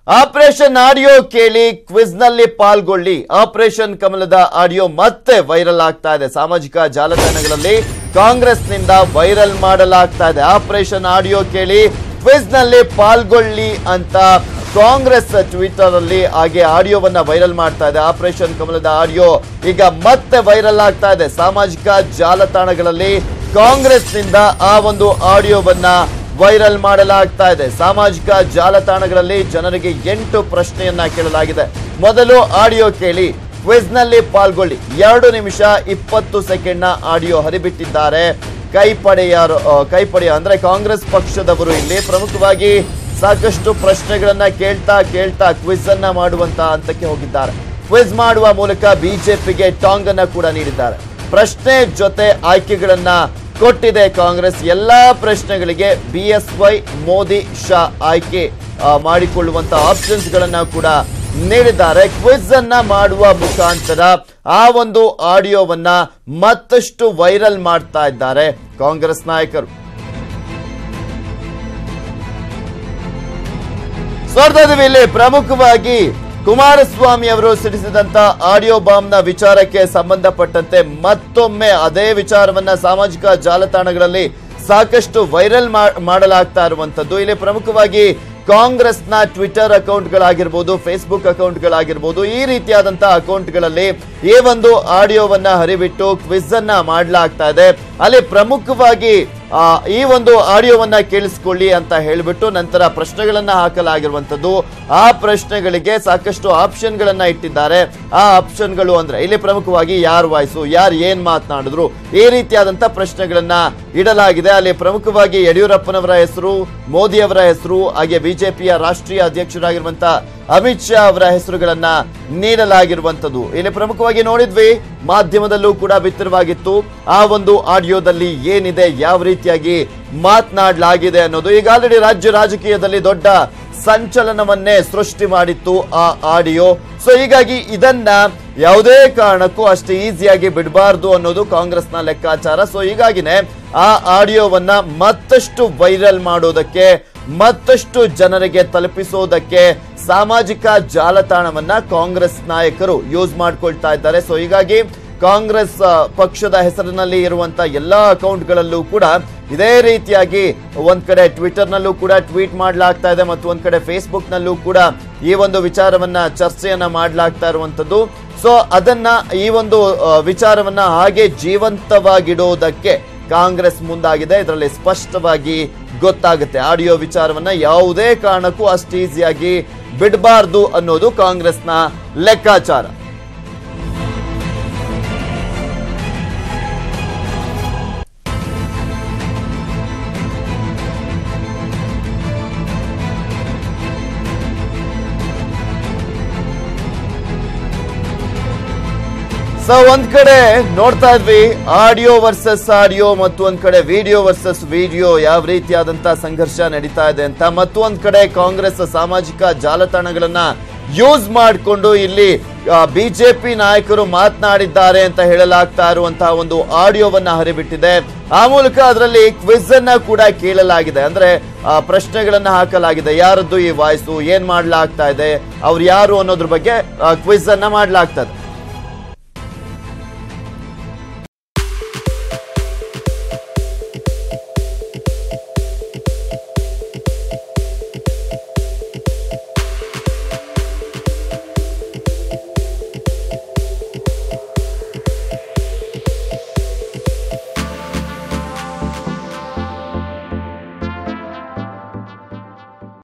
operation audio ಕೇಳಿ quiz ನಲ್ಲಿ ಪಾಲ್ಗೊಳ್ಳಿ ಆಪರೇಷನ್ ಕಮಲದ ಆಡಿಯೋ ಮತ್ತೆ ವೈರಲ್ ಆಗ್ತಾ ಇದೆ ಸಾಮಾಜಿಕ ಜಾಲತಾಣಗಳಲ್ಲಿ ಕಾಂಗ್ರೆಸ್ನಿಂದ ವೈರಲ್ ಮಾಡಲಾಗ್ತಾ ಇದೆ ಆಪರೇಷನ್ ಆಡಿಯೋ ಕೇಳಿ ಕ್ವಿಜ್ ನಲ್ಲಿ ಪಾಲ್ಗೊಳ್ಳಿ ಅಂತ ಕಾಂಗ್ರೆಸ್ ಟ್ವಿಟರ್ ಅಲ್ಲಿ ಹಾಗೆ ಆಡಿಯೋವನ್ನ ವೈರಲ್ ಮಾಡ್ತಾ ಇದೆ ಆಪರೇಷನ್ ಕಮಲದ ಆಡಿಯೋ ಈಗ ಮತ್ತೆ ವೈರಲ್ ಆಗ್ತಾ ಇದೆ ಸಾಮಾಜಿಕ ಜಾಲತಾಣಗಳಲ್ಲಿ ಕಾಂಗ್ರೆಸ್ನಿಂದ ಆ ಒಂದು ಆಡಿಯೋವನ್ನ ವೈರಲ್ ಮಾಡಲಾಗ್ತಾ ಇದೆ ಸಾಮಾಜಿಕ ಜಾಲತಾಣಗಳಲ್ಲಿ ಜನರಿಗೆ ಎಂಟು ಪ್ರಶ್ನೆಯನ್ನ ಕೇಳಲಾಗಿದೆ ಮೊದಲು ಆಡಿಯೋ ಕೇಳಿ ಕ್ವಿಜ್ ನಲ್ಲಿ ಪಾಲ್ಗೊಳ್ಳಿ ಎರಡು ನಿಮಿಷ ಇಪ್ಪತ್ತು ಸೆಕೆಂಡ್ ನ ಆಡಿಯೋ ಹರಿಬಿಟ್ಟಿದ್ದಾರೆ ಕೈಪಡೆಯರು ಆ, ಕೈಪಡೆಯ ಅಂದ್ರೆ ಕಾಂಗ್ರೆಸ್ ಪಕ್ಷದವರು ಇಲ್ಲಿ ಪ್ರಮುಖವಾಗಿ ಸಾಕಷ್ಟು ಪ್ರಶ್ನೆಗಳನ್ನ ಕೇಳ್ತಾ ಕೇಳ್ತಾ ಕ್ವಿಜ್ ಅನ್ನ ಮಾಡುವಂತ ಹಂತಕ್ಕೆ ಹೋಗಿದ್ದಾರೆ ಕ್ವಿಜ್ ಮಾಡುವ ಮೂಲಕ ಬಿಜೆಪಿಗೆ ಟಾಂಗ್ ಅನ್ನ ಕೂಡ ನೀಡಿದ್ದಾರೆ ಪ್ರಶ್ನೆ ಜೊತೆ ಆಯ್ಕೆಗಳನ್ನ ಕೊಟ್ಟಿದೆ ಕಾಂಗ್ರೆಸ್ ಎಲ್ಲಾ ಪ್ರಶ್ನೆಗಳಿಗೆ B S Y Modi Shah ಆಯ್ಕೆ ಆ, ಮಾಡಿಕೊಳ್ಳುವಂತ ಆಪ್ಷನ್ಸ್ ಗಳನ್ನ ಕೂಡ ನೀಡಿದ್ದಾರೆ ಕ್ವಿಜ್ ಅನ್ನ ಮಾಡುವ ಮುಖಾಂತರ ಆ ಒಂದು ಆಡಿಯೋವನ್ನ ಮತ್ತಷ್ಟು ವೈರಲ್ ಮಾಡ್ತಾ ಇದ್ದಾರೆ ಕಾಂಗ್ರೆಸ್ ನಾಯಕರು ಸ್ಪರ್ಧೆಯಲ್ಲಿ ಇಲ್ಲಿ ಪ್ರಮುಖವಾಗಿ ಕುಮಾರಸ್ವಾಮಿ ಅವರು ಸಿಡಿಸಿದಂತ ಆಡಿಯೋ ಬಾಂಬ್ ನ ವಿಚಾರಕ್ಕೆ ಸಂಬಂಧಪಟ್ಟಂತೆ ಮತ್ತೊಮ್ಮೆ ಅದೇ ವಿಚಾರವನ್ನ ಸಾಮಾಜಿಕ ಜಾಲತಾಣಗಳಲ್ಲಿ ಸಾಕಷ್ಟು ವೈರಲ್ ಮಾಡಲಾಗ್ತಾ ಇರುವಂತದ್ದು ಇಲ್ಲಿ ಪ್ರಮುಖವಾಗಿ ಕಾಂಗ್ರೆಸ್ನ ಟ್ವಿಟರ್ ಅಕೌಂಟ್ಗಳಾಗಿರ್ಬೋದು ಫೇಸ್ಬುಕ್ ಅಕೌಂಟ್ಗಳಾಗಿರ್ಬೋದು ಈ ರೀತಿಯಾದಂತಹ ಅಕೌಂಟ್ಗಳಲ್ಲಿ ಈ ಒಂದು ಆಡಿಯೋವನ್ನ ಹರಿಬಿಟ್ಟು ಕ್ವಿಜ್ ಅನ್ನ ಮಾಡಲಾಗ್ತಾ ಇದೆ ಅಲ್ಲಿ ಪ್ರಮುಖವಾಗಿ ಆ, ಈ ಒಂದು ಆಡಿಯೋವನ್ನ ಕೇಳಿಸ್ಕೊಳ್ಳಿ ಅಂತ ಹೇಳಿಬಿಟ್ಟು ನಂತರ ಪ್ರಶ್ನೆಗಳನ್ನ ಹಾಕಲಾಗಿರುವಂತದ್ದು ಆ ಪ್ರಶ್ನೆಗಳಿಗೆ ಸಾಕಷ್ಟು ಆಪ್ಷನ್ಗಳನ್ನ ಇಟ್ಟಿದ್ದಾರೆ ಆ ಆಪ್ಷನ್ಗಳು ಅಂದ್ರೆ ಇಲ್ಲಿ ಪ್ರಮುಖವಾಗಿ ಯಾರ್ ವಾಯ್ಸು ಯಾರು ಏನ್ ಮಾತನಾಡಿದ್ರು ಈ ರೀತಿಯಾದಂತ ಪ್ರಶ್ನೆಗಳನ್ನ ಇಡಲಾಗಿದೆ ಅಲ್ಲಿ ಪ್ರಮುಖವಾಗಿ ಯಡಿಯೂರಪ್ಪನವರ ಹೆಸರು ಮೋದಿ ಅವರ ಹೆಸರು ಹಾಗೆ ಬಿಜೆಪಿಯ ರಾಷ್ಟ್ರೀಯ ಅಧ್ಯಕ್ಷರಾಗಿರುವಂತ ಅಮಿತ್ ಶಾ ಅವರ ಹೆಸರುಗಳನ್ನ ನೀಡಲಾಗಿರುವಂತದ್ದು ಇಲ್ಲಿ ಪ್ರಮುಖವಾಗಿ ನೋಡಿದ್ವಿ ಮಾಧ್ಯಮದಲ್ಲೂ ಕೂಡ ಬಿತ್ತರವಾಗಿತ್ತು ಆ ಒಂದು ಆಡಿಯೋದಲ್ಲಿ ಏನಿದೆ ಯಾವ ರೀತಿಯಾಗಿ ಮಾತನಾಡಲಾಗಿದೆ ಅನ್ನೋದು ಈಗ ಆಲ್ರೆಡಿ ರಾಜ್ಯ ರಾಜಕೀಯದಲ್ಲಿ ದೊಡ್ಡ ಸಂಚಲನವನ್ನೇ ಸೃಷ್ಟಿ ಮಾಡಿತ್ತು ಆ ಆಡಿಯೋ ಸೊ ಹೀಗಾಗಿ ಇದನ್ನ ಯಾವುದೇ ಕಾರಣಕ್ಕೂ ಅಷ್ಟು ಈಸಿಯಾಗಿ ಬಿಡಬಾರ್ದು ಅನ್ನೋದು ಕಾಂಗ್ರೆಸ್ನ ಲೆಕ್ಕಾಚಾರ ಸೊ ಹೀಗಾಗಿನೇ ಆ ಆಡಿಯೋವನ್ನ ಮತ್ತಷ್ಟು ವೈರಲ್ ಮಾಡೋದಕ್ಕೆ ಮತ್ತಷ್ಟು ಜನರಿಗೆ ತಲುಪಿಸೋದಕ್ಕೆ ಸಾಮಾಜಿಕ ಜಾಲತಾಣವನ್ನ ಕಾಂಗ್ರೆಸ್ ನಾಯಕರು ಯೂಸ್ ಮಾಡ್ಕೊಳ್ತಾ ಇದ್ದಾರೆ ಸೊ ಹೀಗಾಗಿ ಕಾಂಗ್ರೆಸ್ ಆ, ಪಕ್ಷದ ಹೆಸರಿನಲ್ಲಿ ಇರುವಂತ ಎಲ್ಲಾ ಅಕೌಂಟ್ಗಳಲ್ಲೂ ಕೂಡ ಇದೇ ರೀತಿಯಾಗಿ ಒಂದ್ ಕಡೆ ಟ್ವಿಟರ್ ನಲ್ಲೂ ಕೂಡ ಟ್ವೀಟ್ ಮಾಡ್ಲಾಗ್ತಾ ಇದೆ ಮತ್ತು ಒಂದ್ ಕಡೆ ಫೇಸ್ಬುಕ್ ನಲ್ಲೂ ಕೂಡ ಈ ಒಂದು ವಿಚಾರವನ್ನ ಚರ್ಚೆಯನ್ನ ಮಾಡ್ಲಾಗ್ತಾ ಇರುವಂತದ್ದು ಸೊ ಅದನ್ನ ಈ ಒಂದು ಆ, ವಿಚಾರವನ್ನ ಹಾಗೆ ಜೀವಂತವಾಗಿಡೋದಕ್ಕೆ ಕಾಂಗ್ರೆಸ್ ಮುಂದಾಗಿದೆ ಇದರಲ್ಲಿ ಸ್ಪಷ್ಟವಾಗಿ ಗೊತ್ತಾಗುತ್ತೆ ಆಡಿಯೋ ವಿಚಾರವನ್ನ ಯಾವುದೇ ಕಾರಣಕ್ಕೂ ಅಷ್ಟು ಈಸಿಯಾಗಿ ಬಿಡಬಾರ್ದು ಅನ್ನೋದು ಕಾಂಗ್ರೆಸ್ನ ಲೆಕ್ಕಾಚಾರ ಸೊ ಒಂದ್ ಕಡೆ ನೋಡ್ತಾ ಇದ್ವಿ ಆಡಿಯೋ ವರ್ಸಸ್ ಆಡಿಯೋ ಮತ್ತು ಒಂದ್ ಕಡೆ ವಿಡಿಯೋ ವರ್ಸಸ್ ವಿಡಿಯೋ ಯಾವ ರೀತಿಯಾದಂತ ಸಂಘರ್ಷ ನಡೀತಾ ಇದೆ ಅಂತ ಮತ್ತು ಒಂದ್ ಕಡೆ ಕಾಂಗ್ರೆಸ್ ಸಾಮಾಜಿಕ ಜಾಲತಾಣಗಳನ್ನ ಯೂಸ್ ಮಾಡಿಕೊಂಡು ಇಲ್ಲಿ ಬಿಜೆಪಿ ನಾಯಕರು ಮಾತನಾಡಿದ್ದಾರೆ ಅಂತ ಹೇಳಲಾಗ್ತಾ ಇರುವಂತಹ ಒಂದು ಆಡಿಯೋವನ್ನ ಹರಿಬಿಟ್ಟಿದೆ ಆ ಮೂಲಕ ಅದರಲ್ಲಿ ಕ್ವಿಜ್ ಅನ್ನ ಕೂಡ ಕೇಳಲಾಗಿದೆ ಅಂದ್ರೆ ಆ, ಪ್ರಶ್ನೆಗಳನ್ನ ಹಾಕಲಾಗಿದೆ ಯಾರದ್ದು ಈ ವಾಯ್ಸು ಏನ್ ಮಾಡ್ಲಾಗ್ತಾ ಇದೆ ಅವ್ರು ಯಾರು ಅನ್ನೋದ್ರ ಬಗ್ಗೆ ಕ್ವಿಜ್ ಅನ್ನ ಮಾಡ್ಲಾಗ್ತದೆ